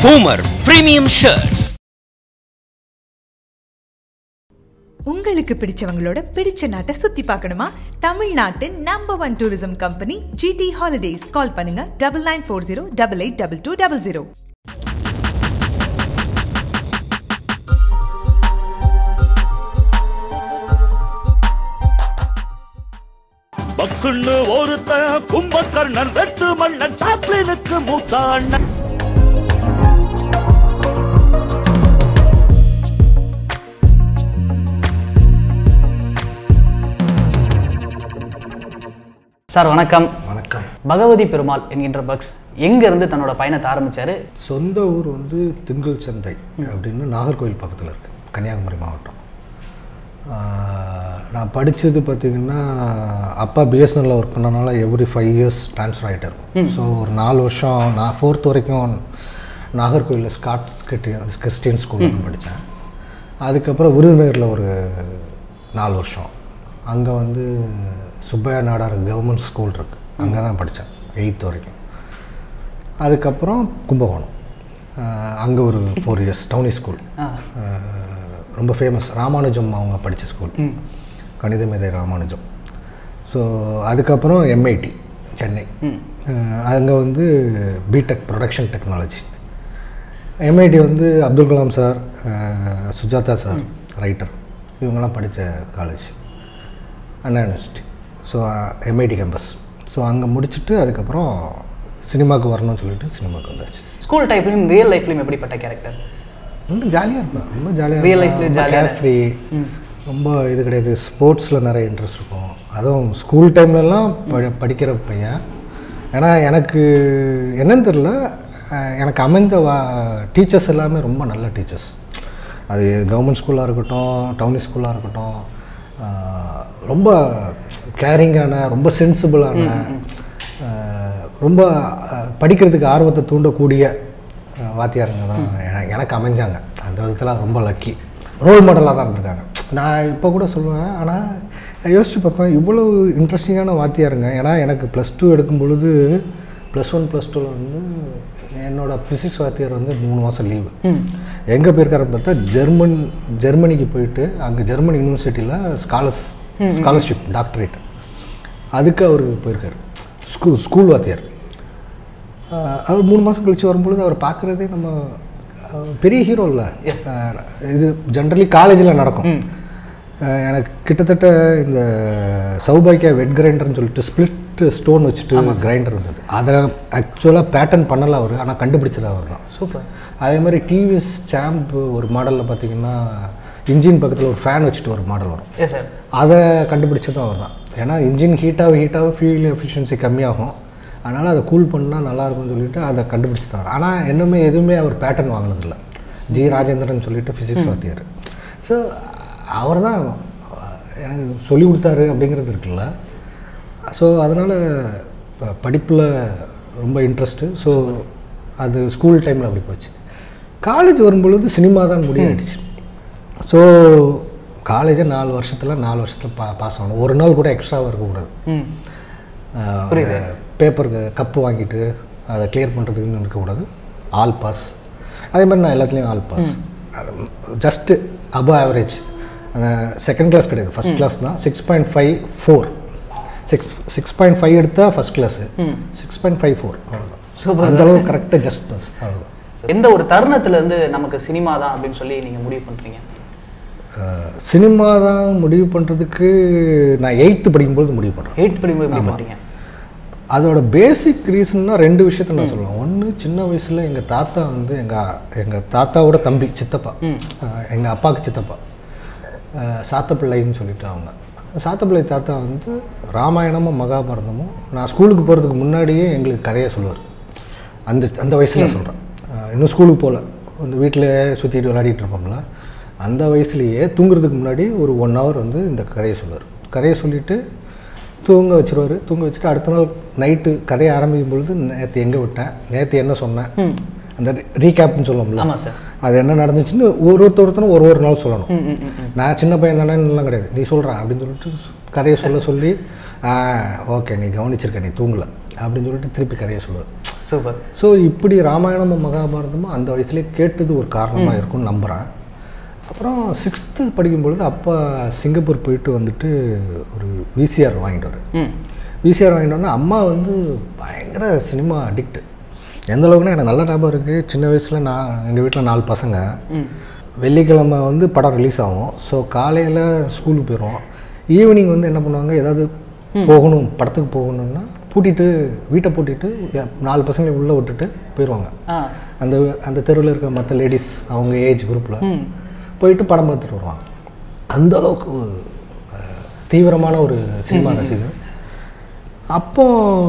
Homer Premium Shirts. உங்களுக்கு பிடிச்சவங்களோட பிடிச்ச நாட்டை சுத்தி பார்க்கணுமா தமிழ்நாட்டு number one tourism company GT holidays call பண்ணுங்க double nine four zero double eight double two double zero பக்குன்னு ஒருத்தன் கும்பகர்ணன் வெட்டு மன்னன் சாப்ளினுக்கு மூத்த அண்ணன் சார் வணக்கம் வணக்கம் பகவதி பெருமாள் என்கின்ற பக்ஸ் எங்கேருந்து தன்னோட பயணத்தை ஆரம்பிச்சாரு சொந்த ஊர் வந்து திங்கள் சந்தை அப்படின்னு நாகர்கோவில் பக்கத்தில் இருக்குது கன்னியாகுமரி மாவட்டம் ஆஹ், நான் படித்தது பார்த்திங்கன்னா அப்பா பிஎஸ்என்எல்ல ஒர்க் பண்ணனால எவ்ரி ஃபைவ் இயர்ஸ் ட்ரான்ஸ்ஃபர் ஆகிட்டு இருக்கும் ஸோ ஒரு நாலு வருஷம் நான் ஃபோர்த் வரைக்கும் நாகர்கோவிலில் ஸ்காட் கிறிஸ்டியன் ஸ்கூலில் தான் படித்தேன் அதுக்கப்புறம் விருதுநகரில் ஒரு நாலு வருஷம் அங்கே வந்து சுப்பையா நாடார் கவர்மெண்ட் ஸ்கூல் இருக்குது அங்கே தான் படித்தேன் எயித்து வரைக்கும் அதுக்கப்புறம் கும்பகோணம் அங்கே ஒரு ஃபோர் இயர்ஸ் டவுனி ஸ்கூல் ரொம்ப ஃபேமஸ் ராமானுஜம் அவங்க படித்த ஸ்கூல் கணித மேதை ராமானுஜம் ஸோ அதுக்கப்புறம் எம்ஐடி சென்னை அங்கே வந்து பிடெக் ப்ரொடக்ஷன் டெக்னாலஜி எம்ஐடி வந்து அப்துல் கலாம் சார் அஹ், சுஜாதா சார் ரைட்டர் இவங்கெல்லாம் படித்த college Anna university so MIT campus so அங்கே முடிச்சுட்டு அதுக்கப்புறம் சினிமாவுக்கு வரணும்னு சொல்லிட்டு சினிமாவுக்கு வந்தாச்சு ஸ்கூல் டைப்லையும் ரியல் லைஃப்லையும் எப்படிப்பட்ட கேரக்டர் ரொம்ப ஜாலியாக இருப்பேன் ரொம்ப ஜாலியாக Real life ல jolly-ஆ கேர் ஃப்ரீ ரொம்ப இது கிடையாது ஸ்போர்ட்ஸில் நிறைய இன்ட்ரெஸ்ட் இருக்கும் அதுவும் ஸ்கூல் டைம்லலாம் படி படிக்கிற பையன் ஏன்னா எனக்கு என்னன்னு தெரில அஹ், எனக்கு அமைந்த வா டீச்சர்ஸ் எல்லாமே ரொம்ப நல்ல டீச்சர்ஸ் அது கவர்மெண்ட் ஸ்கூலாக இருக்கட்டும் டவுனி ஸ்கூலாக இருக்கட்டும் அஹ், ரொம்ப கேரிங்கான ரொம்ப சென்சிபிளான ரொம்ப அஹ், படிக்கிறதுக்கு ஆர்வத்தை தூண்டக்கூடிய அஹ், வாத்தியாருங்க தான் எனக்கு எனக்கு அமைஞ்சாங்க அந்த விதத்தில் ரொம்ப லக்கி ரோல் மாடலாக தான் இருந்திருக்காங்க நான் இப்போ கூட சொல்லுவேன் ஆனால் யோசிச்சு பார்ப்பேன் இவ்வளோ இன்ட்ரெஸ்டிங்கான வாத்தியாருங்க ஏன்னா எனக்கு ப்ளஸ் டூ எடுக்கும் பொழுது ப்ளஸ் ஒன் ப்ளஸ் டூவில் வந்து என்னோட ஃபிசிக்ஸ் வாத்தியார் வந்து மூணு மாதம் லீவு எங்கே போயிருக்காருன்னு பார்த்தா ஜெர்மன் ஜெர்மனிக்கு போயிட்டு அங்கே ஜெர்மன் யூனிவர்சிட்டியில் ஸ்காலர்ஸ் ஸ்காலர்ஷிப் டாக்டரேட் அதுக்கு அவர் போயிருக்காரு ஸ்கூல் ஸ்கூல் வாத்தியார் ஆஹ் அவர் மூணு மாதம் கழிச்சு வரும்பொழுது அவர் பார்க்குறதே நம்ம ஆஹ் பெரிய ஹீரோ இல்லை இது ஜென்ரலி காலேஜில் நடக்கும் ஆஹ் எனக்கு கிட்டத்தட்ட இந்த சௌபாக்கியா வெட் கிரைண்டர்னு சொல்லிட்டு ஸ்பிளிட் ஸ்டோன் வச்சுட்டு கிரைண்டர் இருந்தது அதை ஆக்சுவலாக பேட்டர்ன் பண்ணலை அவர் ஆனால் கண்டுபிடிச்சது அவர் தான் சூப்பர் அதே மாதிரி டிவிஎஸ் சாம்ப் ஒரு மாடலில் பார்த்தீங்கன்னா இன்ஜின் பக்கத்தில் ஒரு ஃபேன் வச்சுட்டு ஒரு மாடல் வரும் எஸ் சார் அதை கண்டுபிடிச்சதும் அவர் தான் ஏன்னா இன்ஜின் ஹீட்டாக ஹீட்டாக ஃபியூல் எஃபிஷியன்சி கம்மியாகும் அதனால் அதை கூல் பண்ணால் நல்லா இருக்கும்னு சொல்லிட்டு அதை கண்டுபிடிச்சிட்டார் ஆனால் இன்னுமே எதுவுமே அவர் பேட்டர்ன் வாங்கினதில்ல ஜி ராஜேந்திரன் சொல்லிட்டு ஃபிசிக்ஸ் வாத்தியார் ஸோ அவர் தான் எனக்கு சொல்லி கொடுத்தாரு அப்படிங்கிறது இருக்குல்ல ஸோ அதனால் படிப்பில் ரொம்ப இன்ட்ரெஸ்ட்டு ஸோ அது ஸ்கூல் டைமில் அப்படி போச்சு காலேஜ் வரும்பொழுது சினிமா தான் முடிவாயிடுச்சு ஸோ காலேஜை நாலு வருஷத்தில் நாலு வருஷத்தில் பா பாஸ் ஆகணும் ஒரு நாள் கூட எக்ஸ்ட்ராவாக இருக்கக்கூடாது ம் புரியுது. பேப்பருக்கு கப்பு வாங்கிட்டு அதை கிளியர் பண்ணுறதுக்குன்னு இருக்கக்கூடாது ஆல் பாஸ் அதே மாதிரி நான் எல்லாத்துலேயும் all pass just above average அந்த செகண்ட் கிளாஸ் கிடையாது ஃபஸ்ட் கிளாஸ் தான் six point five four six six point five எடுத்தால் first class six point five four அவ்வளோதான் Super. அந்த அளவுக்கு கரெக்டாக ஜஸ்ட் பாஸ் அவ்வளோதான் எந்த ஒரு தருணத்துல இருந்து நமக்கு சினிமா தான் அப்படின்னு சொல்லி நீங்க முடிவு பண்றீங்க சினிமா தான் முடிவு பண்ணுறதுக்கு நான் எயித்து படிக்கும்போது முடிவு பண்ணுறேன் எயிட் படி முடிவு பண்றீங்க அதோட பேசிக் ரீசன்னா ரெண்டு விஷயத்த நான் சொல்லுவேன் ஒன்று சின்ன வயசில் எங்கள் தாத்தா வந்து எங்கள் எங்கள் தாத்தாவோட தம்பி சித்தப்பா எங்கள் அப்பாவுக்கு சித்தப்பா அஹ், சாத்தப்பிள்ளைன்னு சொல்லிட்டு அவங்க சாத்தப்பிள்ளை தாத்தா வந்து ராமாயணமும் மகாபாரதமும் நான் ஸ்கூலுக்கு போகிறதுக்கு முன்னாடியே எங்களுக்கு கதையை சொல்லுவார் அந்த அந்த வயசில் சொல்கிறேன் இன்னும் ஸ்கூலுக்கு போகல அந்த வீட்டில் சுற்றிட்டு விளையாடிட்டு இருப்போம்ல அந்த வயசுலேயே தூங்குறதுக்கு முன்னாடி ஒரு ஒன் ஹவர் வந்து இந்த கதையை சொல்லுவார் கதையை சொல்லிவிட்டு தூங்க வச்சிருவாரு தூங்க வச்சுட்டு அடுத்த நாள் நைட்டு கதையை ஆரம்பிக்கும் பொழுது நேற்று எங்கே விட்டேன் நேற்று என்ன சொன்னேன் அந்த ரீகேப்னு சொல்லுவோம்ல ஆமா சார் அது என்ன நடந்துச்சுன்னு ஒரு ஒருத்தர் ஒருத்தரும் ஒரு ஒரு நாள் சொல்லணும் நான் சின்ன பையன் தானேலாம் கிடையாது நீ சொல்கிறா அப்படின்னு சொல்லிட்டு கதையை சொல்ல சொல்லி ஆ ஓகே நீ கவனிச்சிருக்க நீ தூங்கல அப்படின்னு சொல்லிட்டு திருப்பி கதையை சொல்லுவார் சூப்பர் ஸோ இப்படி ராமாயணமும் மகாபாரதமும் அந்த வயசுலேயே கேட்டது ஒரு காரணமாக இருக்கும்னு நம்புகிறேன் அப்புறம் சிக்ஸ்த்து படிக்கும்பொழுது அப்பா சிங்கப்பூர் போயிட்டு வந்துட்டு ஒரு விசிஆர் வாங்கிட்டு வரு ம் விசிஆர் வாங்கிட்டு வந்து அம்மா வந்து பயங்கர சினிமா அடிக்ட் எந்த அளவுக்குன்னா எனக்கு நல்ல ஞாபகம் இருக்குது சின்ன வயசில் நான் எங்கள் வீட்டில் நாலு பசங்க வெள்ளிக்கிழமை வந்து படம் ரிலீஸ் ஆகும் ஸோ காலையில் ஸ்கூலுக்கு போயிடுவோம் ஈவினிங் வந்து என்ன பண்ணுவாங்க ஏதாவது போகணும் படத்துக்கு போகணும்னா பூட்டிட்டு வீட்டை பூட்டிட்டு எ- நாலு பசங்களை உள்ளே விட்டுட்டு போயிடுவாங்க ஆ அந்த அந்த தெருவில் இருக்க மற்ற லேடிஸ் அவங்க ஏஜ் குரூப்பில் போயிட்டு படம் பார்த்துட்டு வருவாங்க அந்த அளவுக்கு அஹ், தீவிரமான ஒரு சினிமா ரசிகர் அப்போ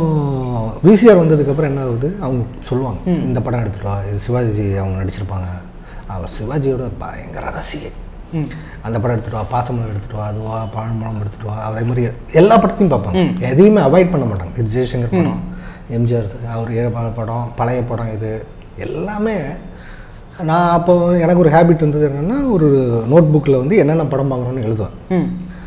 விசிஆர் வந்ததுக்கப்புறம் என்ன ஆகுது அவங்க சொல்லுவாங்க இந்த படம் எடுத்துட்டு வா இது சிவாஜி அவங்க நடிச்சிருப்பாங்க அவர் சிவாஜியோட பயங்கர ரசிகை அந்த படம் எடுத்துட்டு வா பாசமலர் எடுத்துட்டு வா அதுவா பாழ்மலம் எடுத்துட்டு வா அதே மாதிரி எல்லா படத்தையும் பார்ப்பாங்க எதையுமே அவாய்ட் பண்ண மாட்டாங்க இது ஜெய்சங்கர் படம் எம்ஜிஆர் அவர் ஏழு படம் பழைய படம் இது எல்லாமே நான் அப்போ எனக்கு ஒரு ஹேபிட் இருந்தது என்னென்னா ஒரு நோட் புக்கில் வந்து என்னென்ன படம் பார்க்கணும்னு எழுதுவேன் ம்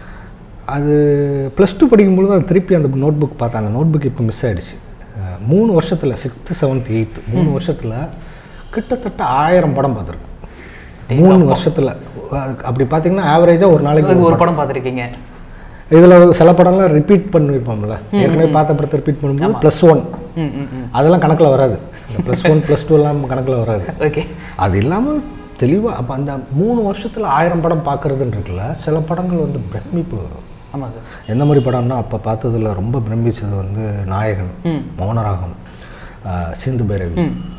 அது ப்ளஸ் டூ படிக்கும்பொழுது அது திருப்பி அந்த நோட் புக் பார்த்தாங்க நோட் புக் இப்போ மிஸ் ஆகிடுச்சு மூணு வருஷத்தில் சிக்ஸ்த்து செவன்த் எயித்து மூணு வருஷத்தில் கிட்டத்தட்ட ஆயிரம் படம் பார்த்துருக்கேன் மூணு வருஷத்தில் அப்படி பார்த்தீங்கன்னா ஆவரேஜாக ஒரு நாளைக்கு ஒரு ஒரு படம் பார்த்துருக்கீங்க இதில் சில படம்லாம் ரிப்பீட் பண்ணியிருப்போம்ல ஏற்கனவே பார்த்த படத்தை ரிப்பீட் பண்ணும்போது ப்ளஸ் ஒன் ம் ம் ம் அதெல்லாம் கணக்கில் வராது இந்த ப்ளஸ் ஒன் ப்ளஸ் டூ எல்லாம் கணக்கில் வராது ஓகே அது இல்லாமல் தெளிவாக அப்போ அந்த மூணு வருஷத்தில் ஆயிரம் படம் பார்க்குறதுன்னு இருக்குல்ல சில படங்கள் வந்து பிரமிப்பு ஆமாம் சார் எந்த மாதிரி படம்னா அப்போ பார்த்ததுல ரொம்ப பிரமிச்சது வந்து நாயகன் மௌனராகம் ஆஹ் சிந்து பைரவி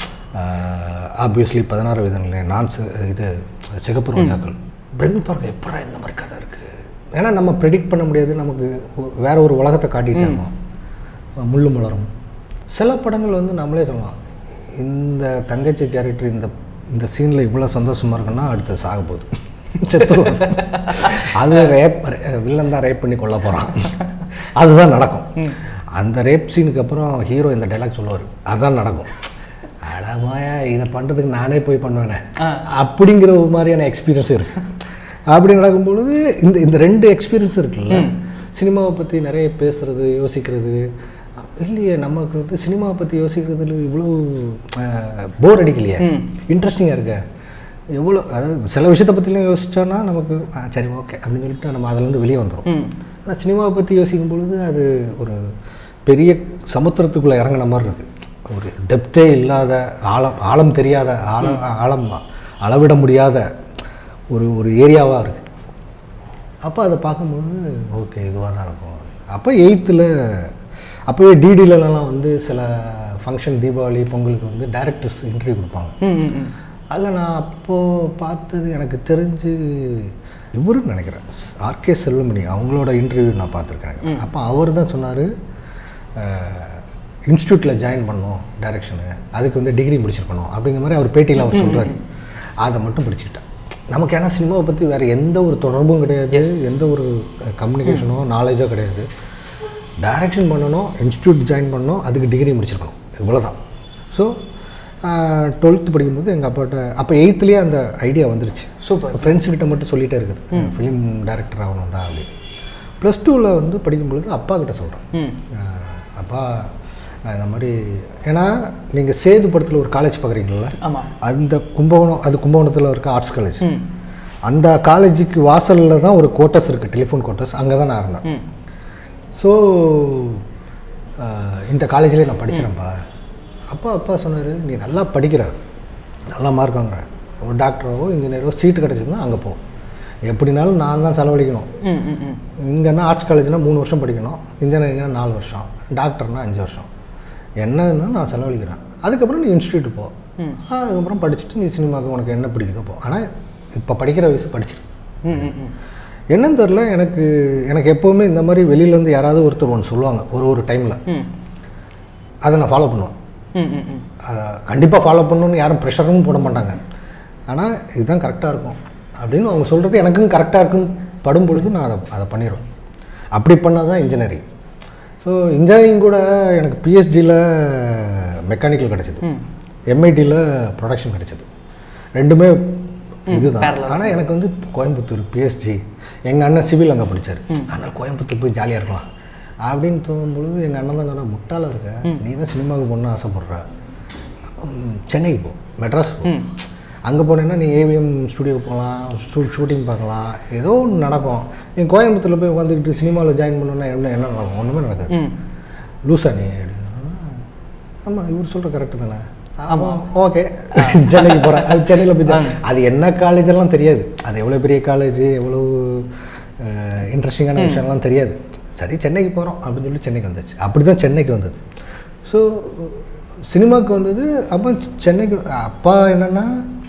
ஆப்வியஸ்லி பதினாறு விதங்களே நான் சி- இது சிகப்பு ரோஜாக்கள் பிரமிப்பாக இருக்கும் எப்படா இந்த மாதிரி கதை இருக்குது ஏன்னா நம்ம ப்ரெடிக்ட் பண்ண முடியாது நமக்கு ஒ- வேற ஒரு உலகத்தை காட்டிட்டாங்க முள்ளு மலரும் சில படங்கள் வந்து நம்மளே சொல்லலாம் இந்த தங்கச்சி கேரக்டர் இந்த இந்த சீனில் இவ்வளோ சந்தோஷமாக இருக்குன்னா அடுத்து சாக போகுது செத்துருவோம் அது ரேப் வில்லன் தான் ரேப் பண்ணி கொல்ல போகிறான் அதுதான் நடக்கும் அந்த ரேப் சீனுக்கு அப்புறம் ஹீரோ இந்த டைலாக் சொல்லுவார் அதுதான் நடக்கும் அடமாயா இதை பண்ணுறதுக்கு நானே போய் பண்ணுவேனே அப்படிங்கிற ஒரு மாதிரியான எக்ஸ்பீரியன்ஸ் இருக்கு அப்படி நடக்கும்பொழுது இந்த இந்த ரெண்டு எக்ஸ்பீரியன்ஸ் இருக்குல்ல சினிமாவை பற்றி நிறைய பேசுறது யோசிக்கிறது இல்லையே நமக்கு வந்து சினிமாவை பற்றி யோசிக்கிறதுல இவ்வளோ போர் அடிக்கலையே இன்ட்ரெஸ்டிங்காக இருக்க எவ்வளோ அதாவது சில விஷயத்தை பற்றிலாம் யோசிச்சோன்னா நமக்கு ஆ, சரி ஓகே அப்படின்னு சொல்லிட்டு நம்ம அதுலேருந்து வெளியே வந்துடும் ஆனால் சினிமாவை பற்றி யோசிக்கும் பொழுது அது ஒரு பெரிய சமுத்திரத்துக்குள்ளே இறங்குன மாதிரி இருக்குது ஒரு டெப்த்தே இல்லாத ஆழம் ஆழம் தெரியாத ஆழம் ஆழம் அளவிட முடியாத ஒரு ஒரு ஏரியாவாக இருக்குது அப்போ அதை பார்க்கும்போது ஓகே இதுவாக தான் இருக்கும் அப்போ எயித்தில் அப்போவே டிடிலலாம் வந்து சில ஃபங்க்ஷன் தீபாவளி பொங்கலுக்கு வந்து டேரக்டர்ஸ் இன்டர்வியூ கொடுப்பாங்க ம் ம் ம் அதில் நான் அப்போது பார்த்தது எனக்கு தெரிஞ்சு இவருன்னு நினைக்கிறேன் ஆர்கே செல்வமணி அவங்களோட இன்டர்வியூ நான் பார்த்துருக்கேன் அப்போ அவர் தான் சொன்னார் இன்ஸ்டியூட்டில் ஜாயின் பண்ணோம் டைரக்ஷனு அதுக்கு வந்து டிகிரி முடிச்சிருக்கணும் அப்படிங்கிற மாதிரி அவர் பேட்டியில் அவர் சொல்கிறாரு அதை மட்டும் படிச்சுக்கிட்டேன் நமக்கு ஏன்னா சினிமாவை பற்றி வேறு எந்த ஒரு தொடர்பும் கிடையாது எந்த ஒரு கம்யூனிகேஷனோ நாலேஜோ கிடையாது டைரக்ஷன் பண்ணணும் இன்ஸ்டியூட் ஜாயின் பண்ணணும் அதுக்கு டிகிரி முடிச்சிருக்கணும் இவ்வளோதான் ஸோ டுவெல்த்து படிக்கும்போது எங்கள் அப்பாட்ட அப்போ எயித்துலேயே அந்த ஐடியா வந்துருச்சு Super. ஃப்ரெண்ட்ஸுக்கிட்ட மட்டும் சொல்லிகிட்டே இருக்குது ஃபிலிம் டைரக்டர் ஆகணும்டா அப்படின்னு ப்ளஸ் டூவில் வந்து படிக்கும்பொழுது அப்பா கிட்ட சொல்கிறேன் அப்பா நான் இந்த மாதிரி ஏன்னா நீங்கள் சேது படத்தில் ஒரு காலேஜ் பார்க்குறீங்களா ஆமாம் அந்த கும்பகோணம் அது கும்பகோணத்தில் இருக்க ஆர்ட்ஸ் காலேஜ் அந்த காலேஜுக்கு வாசலில் தான் ஒரு கோட்டர்ஸ் இருக்குது டெலிஃபோன் கோட்டர்ஸ் அங்கே தான் நான் இருந்தேன் ம் ஸோ இந்த காலேஜ்லேயே நான் படிச்சிடறேன்ப்பா அப்பா அப்பா சொன்னார் நீ நல்லா படிக்கிற நல்லா மார்க் வாங்குற ஒரு டாக்டரோ இன்ஜினியரோ சீட்டு கிடச்சிதுன்னா அங்கே போ எப்படினாலும் நான் தான் செலவழிக்கணும் ம் ம் ம் இங்கன்னா ஆர்ட்ஸ் காலேஜ்னா மூணு வருஷம் படிக்கணும் இன்ஜினியரிங்னா நாலு வருஷம் டாக்டர்னா அஞ்சு வருஷம் என்னன்னா நான் செலவழிக்கிறேன் அதுக்கப்புறம் நீ இன்ஸ்டியூட் போ அதுக்கப்புறம் படிச்சுட்டு நீ சினிமாவுக்கு உனக்கு என்ன பிடிக்குதோ போ ஆனால் இப்போ படிக்கிற வயசு படிச்சிரு ம் ம் ம் என்னன்னு தெரில எனக்கு எனக்கு எப்போவுமே இந்த மாதிரி வெளியிலேருந்து யாராவது ஒருத்தர் ஒன்று சொல்லுவாங்க ஒரு ஒரு டைமில் ம் அதை நான் ஃபாலோ பண்ணுவேன் ம் ம் ம் அதை கண்டிப்பாக ஃபாலோ பண்ணணும்னு யாரும் ப்ரெஷரும் போட மாட்டாங்க ஆனால் இதுதான் கரெக்டாக இருக்கும் அப்படின்னு அவங்க சொல்கிறது எனக்கும் கரெக்டாக இருக்குன்னு படும் பொழுது நான் அதை அதை பண்ணிடுவேன் அப்படி பண்ணால் தான் இன்ஜினியரிங் ஸோ இன்ஜினியரிங் கூட எனக்கு பிஎஸ்டியில் மெக்கானிக்கல் கிடச்சிது எம்ஐடியில் ப்ரொடக்ஷன் கிடச்சிது ரெண்டுமே இதுதான் ஆனால் எனக்கு வந்து கோயம்புத்தூர் பிஎஸ்ஜி எங்கள் அண்ணன் சிவில் அங்கே படித்தார் அதனால் கோயம்புத்தூர் போய் ஜாலியாக இருக்கலாம் அப்படின்னு தோணும் பொழுது எங்கள் அண்ணன் தான் நல்லா முட்டாளாக இருக்க நீ தான் சினிமாவுக்கு போகணும்னு ஆசைப்படுற ம், சென்னைக்கு போ மெட்ராஸ் போ அங்கே போனேன்னா நீ ஏவிஎம் ஸ்டுடியோக்கு போகலாம் ஷூ ஷூட்டிங் பார்க்கலாம் ஏதோ ஒன்று நடக்கும் நீ கோயம்புத்தூரில் போய் உட்காந்துக்கிட்டு சினிமாவில் ஜாயின் பண்ணணுன்னா என்ன என்ன நடக்கும் ஒன்றுமே நடக்காது ம் லூசா நீ அப்படின்னு ஆமாம் இவர் சொல்கிற கரெக்டு தானே ஆமாம் ஓகே சென்னைக்கு போகிறேன் அது சென்னையில் போய் join- அது என்ன காலேஜ் எல்லாம் தெரியாது அது எவ்வளோ பெரிய காலேஜ் எவ்வளோ இன்ட்ரெஸ்டிங்கான விஷயம்லாம் தெரியாது சரி சென்னைக்கு போகிறோம் அப்படின்னு சொல்லி சென்னைக்கு வந்தாச்சு அப்படி தான் சென்னைக்கு வந்தது ஸோ சினிமாவுக்கு வந்தது அப்போ சென்னைக்கு அப்பா என்னென்னா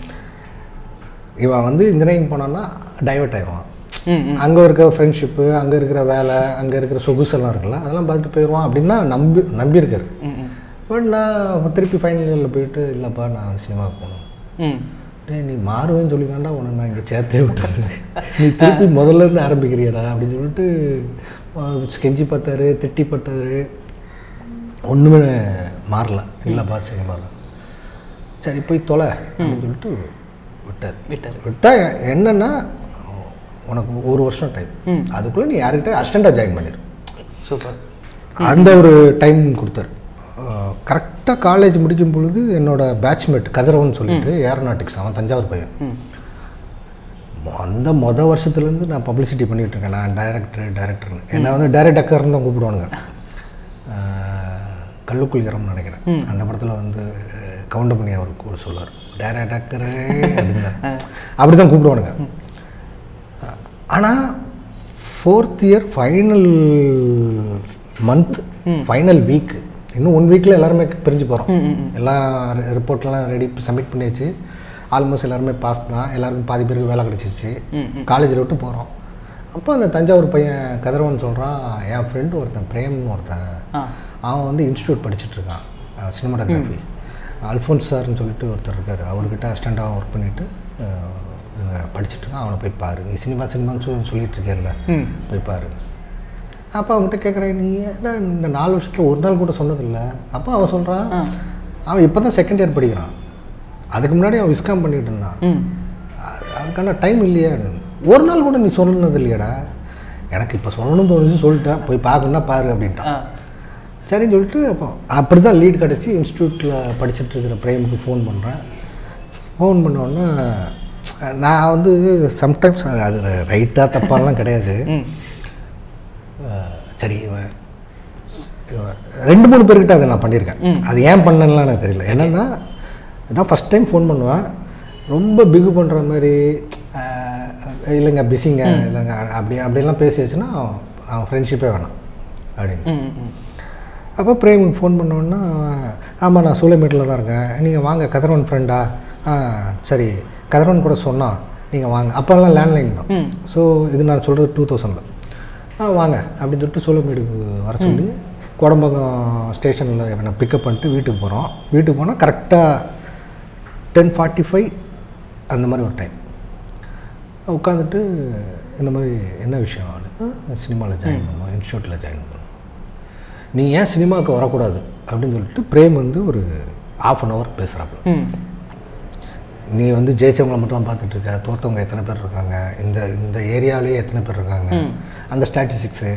இவன் வந்து இன்ஜினியரிங் போனான்னா டைவர்ட் ஆயிடுவான் ம் அங்கே இருக்க ஃப்ரெண்ட்ஷிப்பு அங்கே இருக்கிற வேலை அங்கே இருக்கிற சொகுசெல்லாம் இருக்குல்ல அதெல்லாம் பார்த்துட்டு போயிடுவான் அப்படின்னா நம்பி நம்பியிருக்காரு பட் நான் திருப்பி ஃபைனல் இயரில் போயிட்டு இல்லைப்பா நான் சினிமாவுக்கு போகணும் ம் டேய் நீ மாறுவேன்னு சொல்லி தாண்டா உன்னை நான் இங்கே சேர்த்தே விட்டது நீ திருப்பி முதல்ல இருந்து ஆரம்பிக்கிறியடா அப்படின்னு சொல்லிட்டு அஹ், கெஞ்சி பார்த்தாரு திட்டி பார்த்தாரு ஒன்றுமே மாறல இல்லைப்பா சினிமா தான் சரி போய் தொலை அப்படின்னு சொல்லிட்டு விட்டார் விட்டார் விட்டா என்னன்னா உனக்கு ஒரு வருஷம் டைம் அதுக்குள்ளே நீ யார்கிட்ட அசிஸ்டண்ட்டாக ஜாயின் பண்ணிடு சூப்பர் அந்த ஒரு டைம் கொடுத்தாரு கரெக்டாக காலேஜ் முடிக்கும் பொழுது என்னோட பேட்ச்மேட் கதிரவன் சொல்லிட்டு ஏரோநாட்டிக்ஸ் அவன் தஞ்சாவூர் பையன் மொ- அந்த மொத வருஷத்துலேருந்து நான் பப்ளிசிட்டி பண்ணிகிட்டு இருக்கேன் நான் டைரக்டர் டைரக்டர்னு என்னை வந்து டைரக்ட் அக்கர்னு தான் கூப்பிடுவானுங்க அஹ், கல்லுக்குள் இறம்னு நினைக்கிறேன் அந்த படத்தில் வந்து அஹ், கவுண்டமணி அவர் கூட சொல்லுவார் டைரக்ட் அக்கரே அப்படின்னு அப்படி தான் கூப்பிடுவானுங்க ஆனால் fourth year final month final week இன்னும் ஒன் வீக்கில் எல்லாருமே பிரிஞ்சு போகிறோம் எல்லாம் ரிப்போர்ட்லாம் ரெடி சப்மிட் பண்ணியாச்சு ஆல்மோஸ்ட் எல்லாருமே பாஸ் தான் எல்லாருக்கும் பாதி பேருக்கு வேலை கிடச்சிச்சு காலேஜில் விட்டு போகிறோம் அப்போ அந்த தஞ்சாவூர் பையன் கதிரவன் சொல்கிறான் என் ஃப்ரெண்டு ஒருத்தன் பிரேம்னு ஒருத்தன் ஆ அவன் வந்து இன்ஸ்டியூட் படிச்சுட்டு இருக்கான் சினிமாட்டோகிராஃபி அல்ஃபோன்ஸ் சார்னு சொல்லிட்டு ஒருத்தர் இருக்கார் அவர்கிட்ட அசிஸ்டண்ட்டாக ஒர்க் பண்ணிவிட்டு படிச்சுட்டு இருக்கான் அவனை போய் பாரு நீ சினிமா சினிமான்னு சொல்லி சொல்லிட்டு இருக்கேல்ல போய் பாரு அப்போ அவன்கிட்ட கேட்குறேன் நீ ஏன்டா இந்த நாலு வருஷத்தில் ஒரு நாள் கூட சொன்னதில்லை அப்போ அவன் சொல்கிறான் அவன் இப்போ தான் செகண்ட் இயர் படிக்கிறான் அதுக்கு முன்னாடி அவன் விஸ்காம் பண்ணிட்டு இருந்தான் ம் அது- அதுக்கான டைம் இல்லையா ஒரு நாள் கூட நீ சொன்னது இல்லையாடா எனக்கு இப்போ சொல்லணும்னு தோணுச்சு சொல்லிட்டேன் போய் பார்க்கணுன்னா பாரு அப்படின்ட்டான் ஆ சரின்னு சொல்லிட்டு அப்போ அப்படி தான் லீட் கிடச்சி இன்ஸ்டியூட்டில் படிச்சுட்டு இருக்கிற பிரேமுக்கு ஃபோன் பண்ணுறேன் ஃபோன் பண்ணோன்னே நான் வந்து சம்டைம்ஸ் அது ரைட்டாக தப்பாலாம் கிடையாது அஹ், சரி இவன் இவன் ரெண்டு மூணு பேர்கிட்ட அதை நான் பண்ணியிருக்கேன் அது ஏன் பண்ணலாம் எனக்கு தெரியல என்னென்னா இதான் ஃபஸ்ட் டைம் ஃபோன் பண்ணுவேன் ரொம்ப பிகு பண்ணுற மாதிரி அஹ், இல்லைங்க பிஸிங்க இல்லைங்க அப்படி அப்படியெல்லாம் பேசியாச்சுன்னா அவன் அவன் ஃப்ரெண்ட்ஷிப்பே வேணாம் அப்படின்னு ம் ம் அப்போ பிரேமுக்கு ஃபோன் பண்ணோன்னா ஆமாம் நான் சூளைமேட்டில் தான் இருக்கேன் நீங்கள் வாங்க கதிரவன் ஃப்ரெண்டா ஆ சரி கதிரவன் கூட சொன்னான் நீங்கள் வாங்க அப்போல்லாம் லேண்ட்லைன் தான் ஸோ இது நான் சொல்கிறது டூ தௌசண்டில் ஆ வாங்க அப்படின்னு சொல்லிட்டு சூளைமேடுக்கு வர சொல்லி குடம்பகம் ஸ்டேஷனில் என்னை பிக்கப் பண்ணிட்டு வீட்டுக்கு போகிறோம் வீட்டுக்கு போனால் கரெக்டாக டென் ஃபார்ட்டி ஃபைவ் அந்த மாதிரி ஒரு டைம் உட்காந்துட்டு இந்த மாதிரி என்ன விஷயம் அப்படின்னு சினிமாவில் ஜாயின் பண்ணணும் இன்ஸ்டியூட்டில் ஜாயின் பண்ணணும் நீ ஏன் சினிமாவுக்கு வரக்கூடாது அப்படின்னு சொல்லிட்டு பிரேம் வந்து ஒரு ஆஃப் அன் ஹவர் பேசுகிறாப்புல ம் நீ வந்து ஜெயிச்சவங்களை மட்டும் பார்த்துட்டு இருக்க தோத்தவங்க எத்தனை பேர் இருக்காங்க இந்த இந்த ஏரியாவிலேயே எத்தனை பேர் இருக்காங்க அந்த ஸ்டாட்டிஸ்டிக்ஸு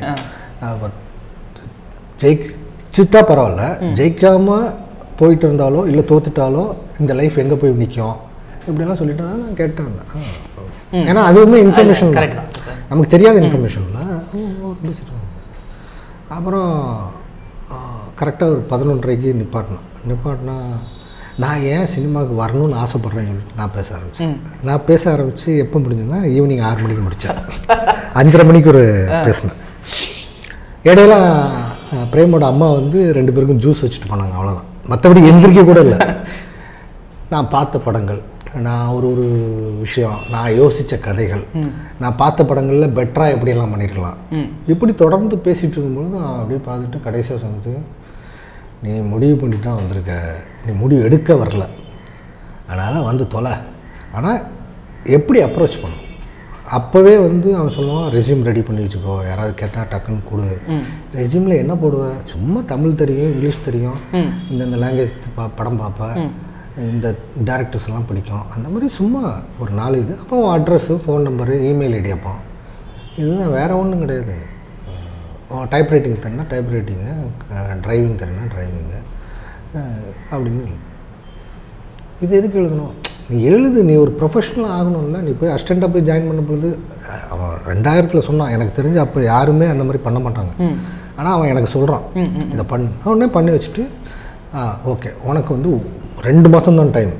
ஜெயிச்சிட்டா பரவாயில்ல ஜெயிக்காம போயிட்டு இருந்தாலோ இல்லை தோத்துட்டாலோ இந்த லைஃப் எங்கே போய் நிற்கும் இப்படிலாம் சொல்லிட்டு தான் நான் கேட்டேன் ஆ, ஏன்னா அதுவுமே இன்ஃபர்மேஷன் correct தான். நமக்கு தெரியாத இன்ஃபர்மேஷனில் பேசிட்டு அப்புறம் கரெக்டாக ஒரு பதினொன்றரைக்கு நிப்பாட்டினேன் நிப்பாட்டினா நான் ஏன் சினிமாவுக்கு வரணும்னு ஆசைப்பட்றேன்னு சொல்லிட்டு நான் பேச ஆரம்பித்தேன் நான் பேச ஆரம்பித்து எப்போ முடிஞ்சதுன்னா ஈவினிங் ஆறு மணிக்கு முடித்தேன் அஞ்சரை மணிக்கு ஒரு பேசினேன் இடையில அஹ், பிரேமோட அம்மா வந்து ரெண்டு பேருக்கும் ஜூஸ் வச்சுட்டு போனாங்க அவ்வளோதான் மற்றபடி எந்திரிக்க கூட இல்லை நான் பார்த்த படங்கள் நான் ஒரு ஒரு விஷயம் நான் யோசித்த கதைகள் நான் பார்த்த படங்களில் பெட்டராக எப்படியெல்லாம் பண்ணியிருக்கலாம் இப்படி தொடர்ந்து பேசிகிட்டு இருக்கும்போது நான் அப்படியே பார்த்துட்டு கடைசியாக சொன்னது நீ முடிவு பண்ணி தான் வந்திருக்க நீ முடிவு எடுக்க வரல அதனால் வந்து தொலை ஆனால் எப்படி அப்ரோச் பண்ணும் அப்போவே வந்து அவன் சொல்லுவான் ரெஸ்யூம் ரெடி பண்ணி வச்சுக்கோ யாராவது கேட்டால் டக்குன்னு கொடு ரெஸ்யூமில் என்ன போடுவேன் சும்மா தமிழ் தெரியும் இங்கிலீஷ் தெரியும் இந்தந்த லாங்குவேஜ் பா படம் பார்ப்பேன் இந்த டேரக்டர்ஸ் எல்லாம் பிடிக்கும் அந்த மாதிரி சும்மா ஒரு நாலு இது அப்போ address phone number email ID அப்போ இதுதான் வேறு ஒன்றும் கிடையாது டைப் ரைட்டிங் தரனா டைப் ரைட்டிங்கு டிரைவிங் தரனா டிரைவிங்கு அப்படின்னு இது எதுக்கு எழுதணும் நீ எழுது நீ ஒரு ப்ரொஃபஷனல் ஆகணும்ல நீ போய் அசிஸ்டண்ட்டாக போய் ஜாயின் பண்ண பொழுது அஹ், அவன் ரெண்டாயிரத்தில் சொன்னான் எனக்கு தெரிஞ்சு அப்போ யாருமே அந்த மாதிரி பண்ண மாட்டாங்க ஆனால் அவன் எனக்கு சொல்கிறான் இதை பண்ணு அவன் உடனே பண்ணி வச்சுட்டு ஆ ஓகே உனக்கு வந்து ரெண்டு மாதம் தான் டைம்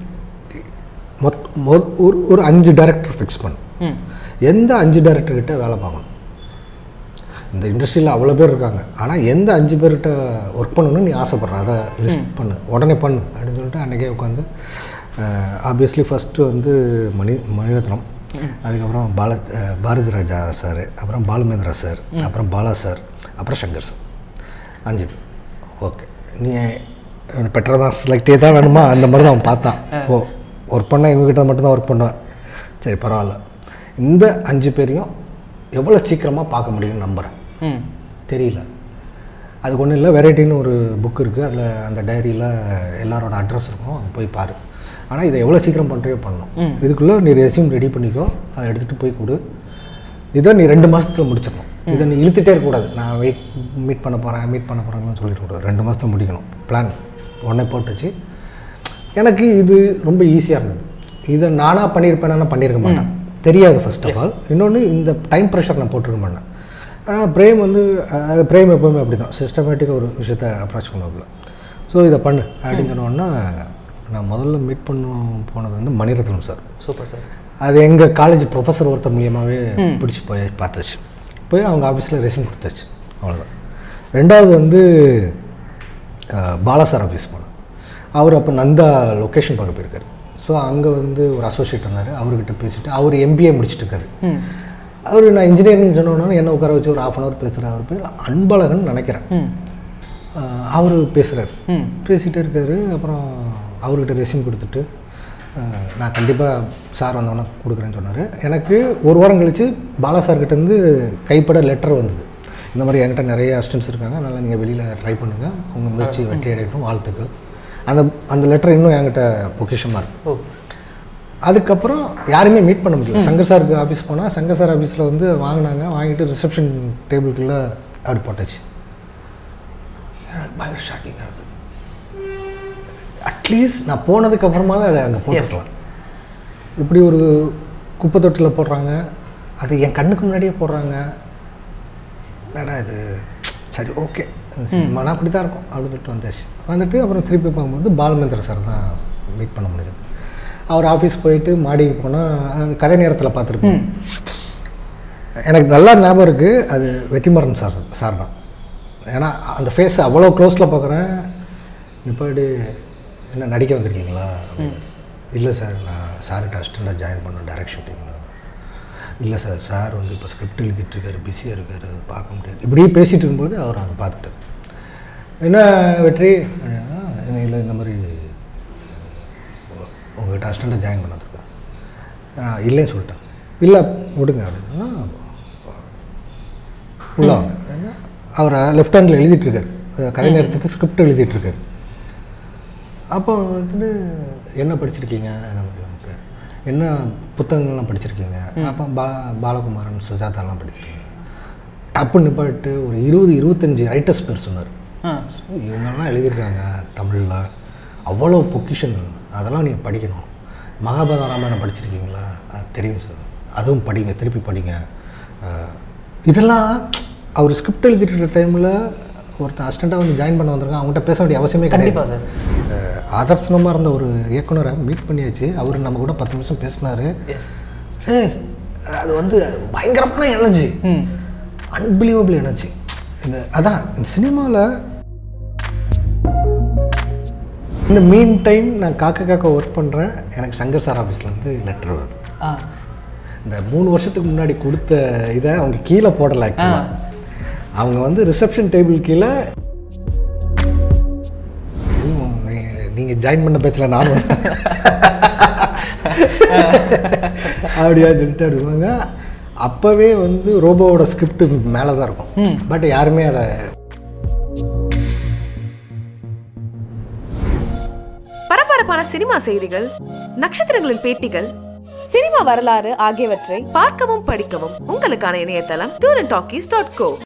மொத் மொ- ஒரு ஒரு அஞ்சு டேரக்டர் ஃபிக்ஸ் பண்ணு எந்த அஞ்சு டேரக்டர் கிட்ட வேலை பார்க்கணும் இந்த இண்டஸ்ட்ரியில் அவ்வளோ பேர் இருக்காங்க ஆனால் எந்த அஞ்சு பேர்கிட்ட ஒர்க் பண்ணணும்னு நீ ஆசைப்படுற அதை லிஸ்ட் பண்ணு உடனே பண்ணு அப்படின்னு சொல்லிட்டு அன்றைக்கே உட்காந்து ஆப்வியஸ்லி ஃபஸ்ட்டு வந்து மணி மணிரத்னம் அதுக்கப்புறம் பால அஹ், பாரதி ராஜா சார் அப்புறம் பாலுமேந்திரா சார் அப்புறம் பாலா சார் அப்புறம் சங்கர் சார் அஞ்சு பேர் ஓகே நீ பெட்டர் செலக்டே தான் வேணுமா அந்த மாதிரி தான் அவன் பார்த்தான் ஓ ஒர்க் பண்ண இவங்ககிட்ட மட்டும்தான் ஒர்க் பண்ணுவேன் சரி பரவாயில்ல இந்த அஞ்சு பேரையும் எவ்வளோ சீக்கிரமாக பார்க்க முடியும்னு நம்புகிறேன் ம் தெரியல அதுக்கு ஒன்றும் இல்லை வெரைட்டின்னு ஒரு புக் இருக்குது அதில் அந்த டைரியில் எல்லாரோட அட்ரஸ் இருக்கும் அங்கே போய் பாரு ஆனால் இதை எவ்வளோ சீக்கிரம் பண்ணுறியோ பண்ணணும் இதுக்குள்ளே நீ ரெஸ்யூம் ரெடி பண்ணிக்கோ அதை எடுத்துகிட்டு போய் கொடு இதை நீ ரெண்டு மாதத்துல முடிச்சிடணும் இதை நீ இழுத்துட்டே இருக்கக்கூடாது நான் வெயிட் மீட் பண்ண போகிறேன் மீட் பண்ண போகிறேன்னு சொல்லிடக்கூடாது ரெண்டு மாதத்துல முடிக்கணும் பிளான் உடனே போட்டுச்சு எனக்கு இது ரொம்ப ஈஸியாக இருந்தது இதை நானாக பண்ணியிருப்பேனா பண்ணியிருக்க மாட்டேன் தெரியாது ஃபர்ஸ்ட் ஆஃப் ஆல் இன்னொன்று இந்த டைம் ப்ரெஷர் நான் போட்டிருக்க மாட்டேன் ஆனால் பிரேம் வந்து அஹ், பிரேம் எப்போவுமே அப்படி தான் சிஸ்டமேட்டிக்காக ஒரு விஷயத்தை அப்ரோச் பண்ணுவாப்புல ஸோ இதை பண்ணு அப்படின்னு சொன்னோன்னா நான் முதல்ல மீட் பண்ண போனது வந்து மணிரத்னம் சார் சூப்பர் சார் அது எங்கள் காலேஜ் ப்ரொஃபஸர் ஒருத்தர் மூலியமாகவே பிடிச்சி போய் பார்த்தாச்சு போய் அவங்க ஆஃபீஸில் ரெஸ்யூம் கொடுத்தாச்சு அவ்வளோதான் ரெண்டாவது வந்து அஹ், பாலா சார் ஆஃபீஸ் போனேன் அவர் அப்போ நந்தா லொக்கேஷன் பார்க்க போயிருக்காரு ஸோ அங்கே வந்து ஒரு அசோசியேட் இருந்தார் அவர்கிட்ட பேசிட்டு அவர் எம்பிஏ முடிச்சிட்டு இருக்காரு அவர் நான் இன்ஜினியரிங் சொன்னோன்னா என்ன உட்கார வச்சு ஒரு ஆஃப் அன் ஹவர் பேசுகிறேன் அவர் பேர் அன்பழகன் நினைக்கிறேன் அவர் பேசுகிறார் பேசிகிட்டே இருக்காரு அப்புறம் அவர்கிட்ட ரெஸ்யூம் கொடுத்துட்டு அஹ், நான் கண்டிப்பாக சார் வந்தோடனே கொடுக்குறேன்னு சொன்னார் எனக்கு ஒரு வாரம் கழித்து பாலா சார்கிட்டேருந்து கைப்பட லெட்டர் வந்தது இந்த மாதிரி என்கிட்ட நிறைய அசிஸ்டன்ஸ் இருக்காங்க அதனால் நீங்கள் வெளியில் ட்ரை பண்ணுங்கள் உங்கள் முயற்சி வெற்றி அடையட்டும் வாழ்த்துக்கள் அந்த அந்த லெட்டர் இன்னும் என்கிட்ட பொக்கிஷமாக இருக்கு ஓ அதுக்கப்புறம் யாருமே மீட் பண்ண முடியல சங்கர் சாருக்கு ஆஃபீஸ் போனால் சங்கர் சார் ஆஃபீஸில் வந்து வாங்கினாங்க வாங்கிட்டு ரிசப்ஷன் டேபிளுக்குள்ளே அப்படி போட்டாச்சு எனக்கு பயங்கர ஷாக்கிங்காக இருந்தது அட்லீஸ்ட் நான் போனதுக்கு அப்புறமா தான் அதை அங்கே போட்டுருக்கலாம் இப்படி ஒரு குப்பை தொட்டியில் போடுறாங்க அது என் கண்ணுக்கு முன்னாடியே போடுறாங்க என்னடா இது சரி ஓகே சினிமானா அப்படி தான் இருக்கும் அப்படின்னு சொல்லிட்டு வந்தாச்சு வந்துட்டு அப்புறம் திருப்பி பார்க்கும்போது பாலமேந்திர சார் தான் மீட் பண்ண முடிஞ்சது அவர் ஆஃபீஸ் போயிட்டு மாடிக்கு போனால் கதை நேரத்தில் பார்த்துருப்பேன் எனக்கு நல்லா ஞாபகம் இருக்குது அது வெற்றிமாறன் சார் சார் தான் ஏன்னா அந்த ஃபேஸ் அவ்வளோ க்ளோஸில் பார்க்குறேன் நிப்பாடி என்ன நடிக்க வந்திருக்கீங்களா அப்படின்னு. இல்லை சார் நான் சார்கிட்ட அசிஸ்டண்ட்டாக ஜாயின் பண்ணேன் டைரக்ஷன் டீமில் இல்லை சார் சார் வந்து இப்போ ஸ்கிரிப்ட் எழுதிட்டுருக்காரு பிஸியாக இருக்கார் அது பார்க்க முடியாது இப்படியே பேசிகிட்டு இருக்கும்பொழுது அவர் அங்கே பார்த்துட்டார் என்ன வெற்றி அப்படின்னா, இல்லை இந்த மாதிரி உங்கள்கிட்ட அசிஸ்டண்ட்டாக ஜாயின் பண்ண வந்திருக்கேன் நான் இல்லைன்னு சொல்லிட்டேன் இல்லை விடுங்க அப்படின்னா உள்ள வாங்க அப்படின்னா அவர் லெஃப்ட் ஹேண்டில் எழுதிட்டுருக்காரு கதை நேரத்துக்கு ஸ்கிரிப்ட் எழுதிட்டுருக்காரு அப்போ வந்துட்டு என்ன படிச்சிருக்கீங்க என்ன மாதிரி என்ன புத்தகங்கள்லாம் படிச்சிருக்கீங்க அப்போ பா பாலகுமாரன் சுஜாதாலாம் படிச்சிருக்கீங்க டப்பு நிப்பாட்டு ஒரு இருபது இருபத்தஞ்சி ரைட்டர்ஸ் பேர் சொன்னார் ஆ இவங்கெல்லாம் எழுதியிருக்காங்க தமிழில் அவ்வளோ பொக்கிஷங்கள் அதெல்லாம் நீங்கள் படிக்கணும் மகாபாரத ராமாயணம் படிச்சிருக்கீங்களா அது தெரியும் சார் அதுவும் படிங்க திருப்பி படிங்க அஹ், இதெல்லாம் அவர் ஸ்கிரிப்ட் எழுதிட்டு இருக்க டைமில் ஒருத்தன் அசிஸ்டண்ட்டாக வந்து ஜாயின் பண்ண வந்திருக்கான் அவங்ககிட்ட பேச வேண்டிய அவசியமே கண்டிப்பா கிடையாது சார் அஹ், ஆதர்சனமாக இருந்த ஒரு இயக்குனரை மீட் பண்ணியாச்சு அவர் நம்ம கூட பத்து நிமிஷம் பேசினார் ஏய் அது வந்து பயங்கரமான எனர்ஜி ம் அன்பிலீவபிள் எனர்ஜி இந்த அதான் இந்த சினிமாவில் இந்த மீன் டைம் நான் காக்க காக்க ஒர்க் பண்ணுறேன் எனக்கு சங்கர் சார் ஆஃபீஸ்லேருந்து லெட்டர் வருது ஆ இந்த மூணு வருஷத்துக்கு முன்னாடி கொடுத்த இதை அவங்க கீழே போடலை ஆக்சுவலாக அவங்க வந்து ரிசப்ஷன் டேபிள் கீழே நீங்கள் ஜாயின் பண்ண பேச்சில் நானும் வரேன். அப்படியா சொல்லிட்டு அப்படிவாங்க அப்போவே வந்து ரோபோவோட ஸ்கிரிப்ட் மேலே தான் இருக்கும் பட் யாருமே அதை பரபரப்பான சினிமா செய்திகள் நட்சத்திரங்களின் பேட்டிகள் சினிமா வரலாறு ஆகியவற்றை பார்க்கவும் படிக்கவும் உங்களுக்கான இணையதளம் tour and talkies dot go